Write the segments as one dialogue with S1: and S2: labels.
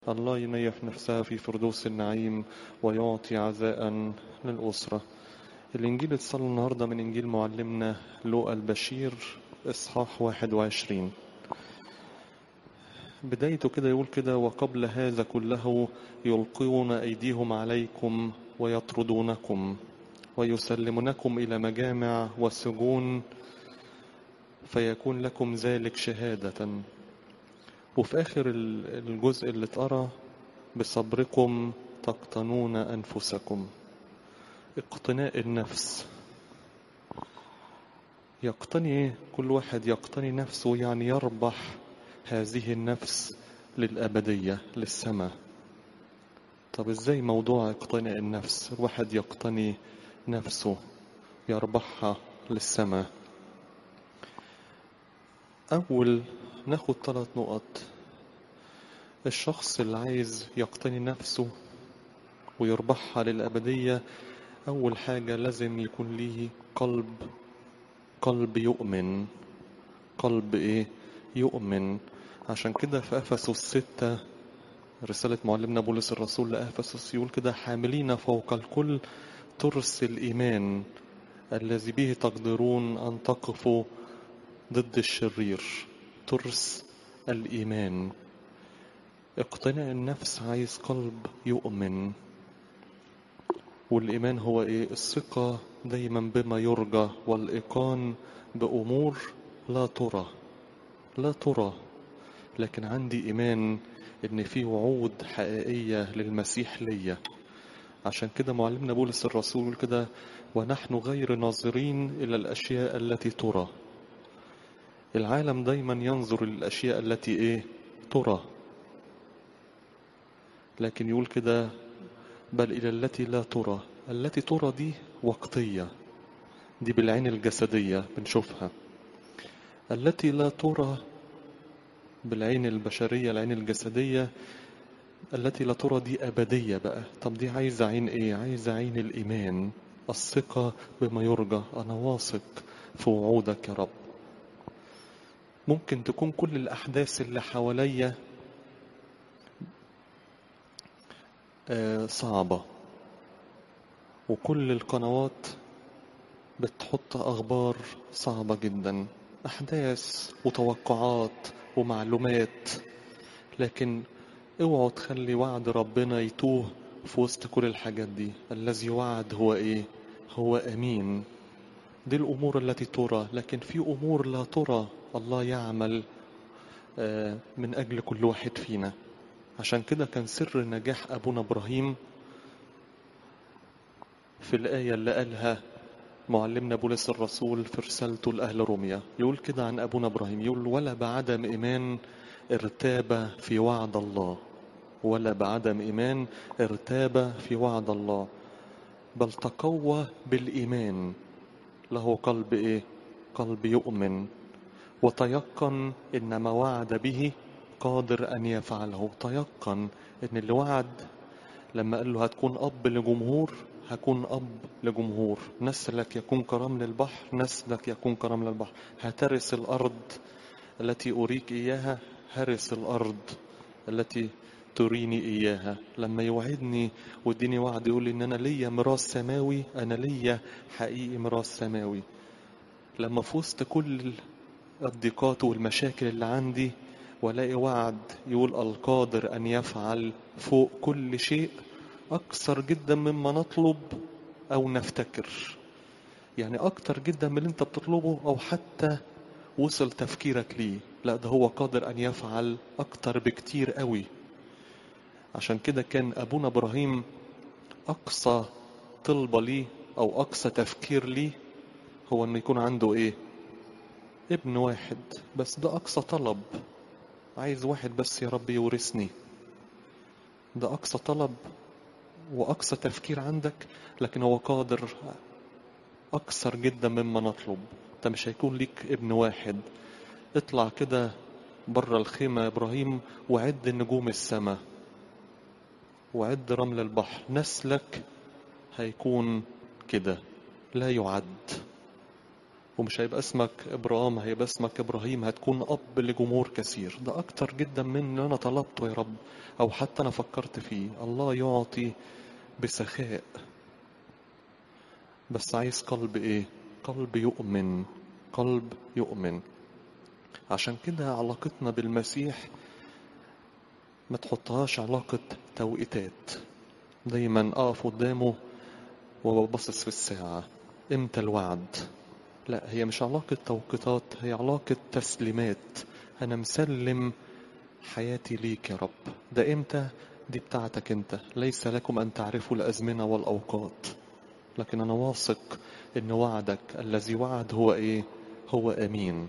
S1: الله ينيح نفسها في فردوس النعيم ويعطي عزاء للأسرة الإنجيل اتصل النهاردة من إنجيل معلمنا لوقا البشير إصحاح 21 بدايته كده يقول كده وقبل هذا كله يلقون أيديهم عليكم ويطردونكم ويسلمونكم إلى مجامع وسجون فيكون لكم ذلك شهادة وفي آخر الجزء اللي اتقرا بصبركم تقتنون أنفسكم اقتناء النفس يقتني كل واحد يقتني نفسه يعني يربح هذه النفس للأبدية للسماء طب ازاي موضوع اقتناء النفس الواحد يقتني نفسه يربحها للسماء أول ناخد ثلاث نقط الشخص اللي عايز يقتني نفسه ويربحها للأبدية أول حاجة لازم يكون ليه قلب قلب يؤمن قلب إيه يؤمن عشان كده في أفسس ستة رسالة معلمنا بولس الرسول لأفسس يقول كده حاملين فوق الكل ترس الإيمان الذي به تقدرون أن تقفوا ضد الشرير ترس الإيمان اقتناء النفس عايز قلب يؤمن والإيمان هو إيه الثقة دايما بما يرجى والإيقان بأمور لا ترى لا ترى لكن عندي إيمان إن في وعود حقيقية للمسيح ليا عشان كده معلمنا بولس الرسول كده ونحن غير ناظرين إلى الأشياء التي ترى العالم دايما ينظر للأشياء التي إيه ترى لكن يقول كده بل إلى التي لا ترى التي ترى دي وقتية دي بالعين الجسدية بنشوفها التي لا ترى بالعين البشرية العين الجسدية التي لا ترى دي أبدية بقى طب دي عايزة عين إيه عايزة عين الإيمان الثقة بما يرجى أنا واثق في وعودك يا رب ممكن تكون كل الأحداث اللي حواليا صعبة وكل القنوات بتحط أخبار صعبة جدا أحداث وتوقعات ومعلومات لكن اوعوا تخلي وعد ربنا يتوه في وسط كل الحاجات دي الذي وعد هو ايه هو امين دي الامور التي ترى لكن في امور لا ترى الله يعمل من اجل كل واحد فينا عشان كده كان سر نجاح ابونا ابراهيم في الايه اللي قالها معلمنا بولس الرسول في رسالته لاهل روميا يقول كده عن ابونا ابراهيم يقول ولا بعدم ايمان ارتاب في وعد الله ولا بعدم ايمان ارتاب في وعد الله بل تقوى بالايمان له قلب ايه قلب يؤمن وتيقن ان ما وعد به قادر ان يفعله تيقن ان اللي وعد لما قال له هتكون اب لجمهور هكون اب لجمهور نسلك يكون كرمل البحر نسلك يكون كرمل البحر هترث الارض التي اريك اياها هرس الارض التي تريني اياها لما يوعدني واديني وعد يقول لي ان انا ليا ميراث سماوي انا ليا حقيقي ميراث سماوي لما في وسط كل الضيقات والمشاكل اللي عندي والاقي وعد يقول القادر ان يفعل فوق كل شيء اكثر جدا مما نطلب او نفتكر يعني اكتر جدا من اللي انت بتطلبه او حتى وصل تفكيرك ليه لا ده هو قادر ان يفعل اكتر بكتير قوي عشان كده كان ابونا ابراهيم اقصى طلبه ليه او اقصى تفكير ليه هو انه يكون عنده ايه ابن واحد بس ده اقصى طلب عايز واحد بس يا رب يورثني ده اقصى طلب واقصى تفكير عندك لكن هو قادر اكثر جدا مما نطلب انت مش هيكون ليك ابن واحد اطلع كده بره الخيمة يا ابراهيم وعد نجوم السماء وعد رمل البحر نسلك هيكون كده لا يعد ومش هيبقى اسمك ابراهيم هيبقى اسمك ابراهيم هتكون اب لجمهور كثير ده اكتر جدا من اللي انا طلبته يا رب او حتى انا فكرت فيه الله يعطي بسخاء بس عايز قلب ايه قلب يؤمن قلب يؤمن عشان كده علاقتنا بالمسيح ما تحطهاش علاقة توقيتات دايما اقف قدامه وببصص في الساعة امتى الوعد لا هي مش علاقة توقيتات هي علاقة تسليمات انا مسلم حياتي ليك يا رب ده امتى دي بتاعتك انت ليس لكم ان تعرفوا الازمنة والاوقات لكن انا واثق ان وعدك الذي وعد هو ايه هو امين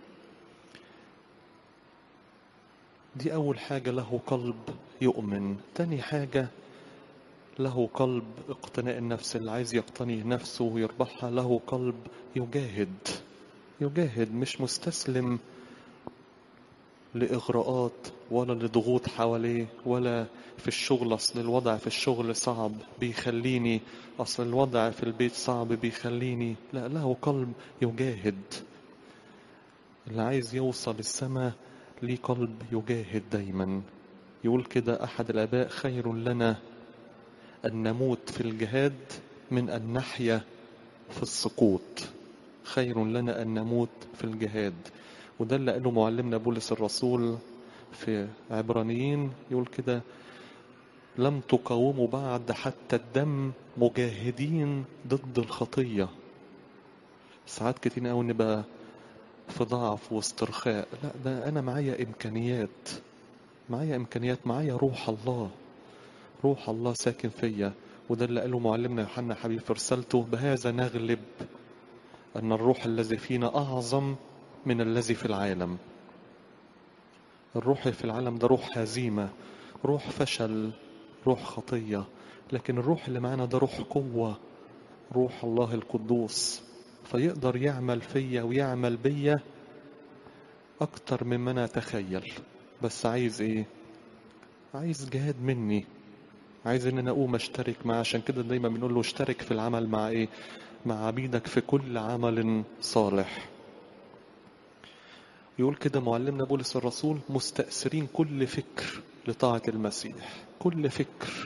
S1: دي اول حاجة له قلب يؤمن تاني حاجة له قلب اقتناء النفس اللي عايز يقتني نفسه ويربحها له قلب يجاهد يجاهد مش مستسلم لإغراءات ولا لضغوط حواليه ولا في الشغل أصل الوضع في الشغل صعب بيخليني أصل الوضع في البيت صعب بيخليني لا له قلب يجاهد اللي عايز يوصل السماء ليه قلب يجاهد دايما يقول كده أحد الآباء خير لنا أن نموت في الجهاد من أن نحيا في السقوط خير لنا أن نموت في الجهاد وده اللي قاله معلمنا بولس الرسول في عبرانيين يقول كده لم تقاوموا بعد حتى الدم مجاهدين ضد الخطية ساعات كتير قوي نبقى في ضعف واسترخاء لا ده أنا معايا إمكانيات معايا إمكانيات معايا روح الله روح الله ساكن فيا وده اللي قاله معلمنا يوحنا حبيب في رسالته بهذا نغلب أن الروح الذي فينا أعظم من الذي في العالم الروح في العالم ده روح هزيمة روح فشل روح خطية لكن الروح اللي معانا ده روح قوة روح الله القدوس فيقدر يعمل فيا ويعمل بيا أكتر مما أنا أتخيل بس عايز إيه عايز جهاد مني عايز ان انا اقوم اشترك معاه عشان كده دايما بنقول له اشترك في العمل مع ايه مع عبيدك في كل عمل صالح يقول كده معلمنا بولس الرسول مستأثرين كل فكر لطاعة المسيح كل فكر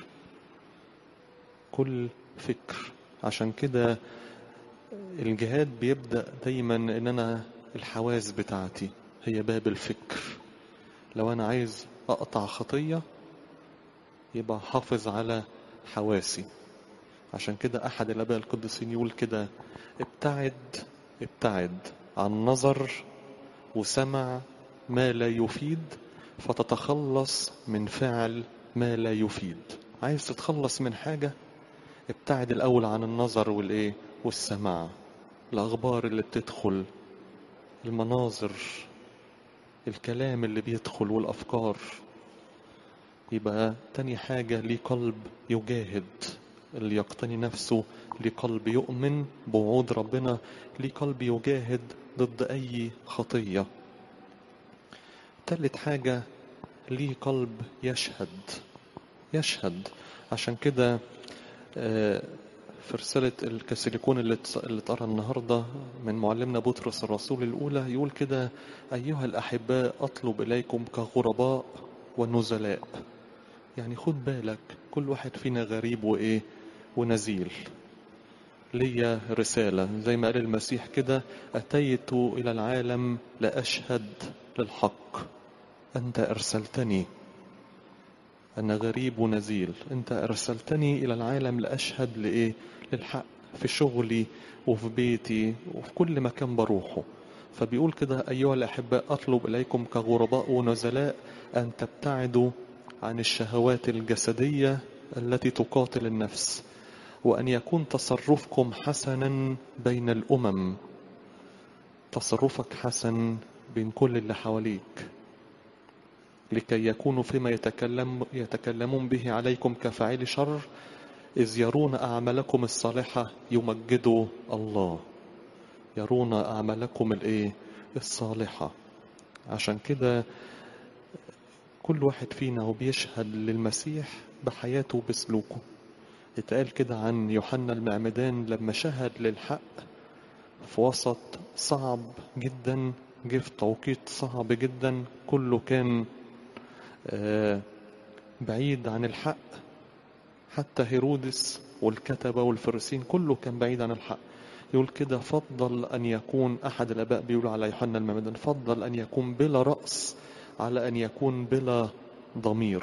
S1: كل فكر عشان كده الجهاد بيبدأ دايما ان انا الحواس بتاعتي هي باب الفكر لو انا عايز اقطع خطيه يبقى حافظ على حواسي عشان كده أحد الآباء القديسين يقول كده ابتعد ابتعد عن نظر وسمع ما لا يفيد فتتخلص من فعل ما لا يفيد عايز تتخلص من حاجة ابتعد الأول عن النظر والإيه والسماع الأخبار اللي بتدخل المناظر الكلام اللي بيدخل والأفكار يبقى تاني حاجة ليه قلب يجاهد اللي يقتني نفسه ليه قلب يؤمن بوعود ربنا ليه قلب يجاهد ضد أي خطية تالت حاجة ليه قلب يشهد يشهد عشان كده في رسالة الكسيليكون اللي اللي اتقرا النهاردة من معلمنا بطرس الرسول الأولى يقول كده أيها الأحباء أطلب إليكم كغرباء ونزلاء يعني خد بالك كل واحد فينا غريب وإيه ونزيل ليا رسالة زي ما قال المسيح كده أتيت إلى العالم لأشهد للحق أنت أرسلتني أنا غريب ونزيل أنت أرسلتني إلى العالم لأشهد لإيه للحق في شغلي وفي بيتي وفي كل مكان بروحه فبيقول كده أيها الأحباء أطلب إليكم كغرباء ونزلاء أن تبتعدوا عن الشهوات الجسدية التي تقاتل النفس وأن يكون تصرفكم حسنا بين الأمم تصرفك حسن بين كل اللي حواليك لكي يكونوا فيما يتكلم يتكلمون به عليكم كفاعل شر إذ يرون أعمالكم الصالحة يمجدوا الله يرون أعمالكم الإيه الصالحة عشان كده كل واحد فينا هو بيشهد للمسيح بحياته وبسلوكه اتقال كده عن يوحنا المعمدان لما شهد للحق في وسط صعب جدا جه في توقيت صعب جدا كله كان آه، بعيد عن الحق حتى هيرودس والكتبة والفريسين كله كان بعيد عن الحق يقول كده فضل أن يكون أحد الآباء بيقول على يوحنا المعمدان فضل أن يكون بلا رأس على أن يكون بلا ضمير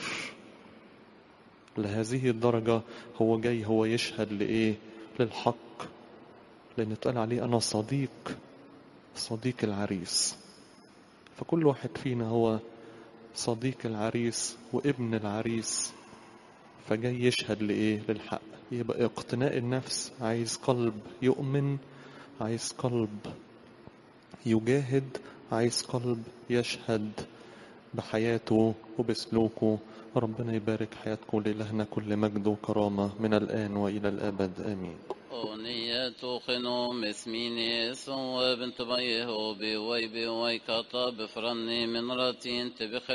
S1: لهذه الدرجة هو جاي هو يشهد لإيه للحق لأن اتقال عليه أنا صديق صديق العريس فكل واحد فينا هو صديق العريس وابن العريس فجاي يشهد لإيه للحق يبقى اقتناء النفس عايز قلب يؤمن عايز قلب يجاهد عايز قلب يشهد بحياته وبسلوكه ربنا يبارك حياتكم لإلهنا كل مجد وكرامة من الآن وإلى الأبد آمين
S2: أغنية خنوم اسميني سو بنت بيه بي وي بي وي كطا بفرني من راتين تبخ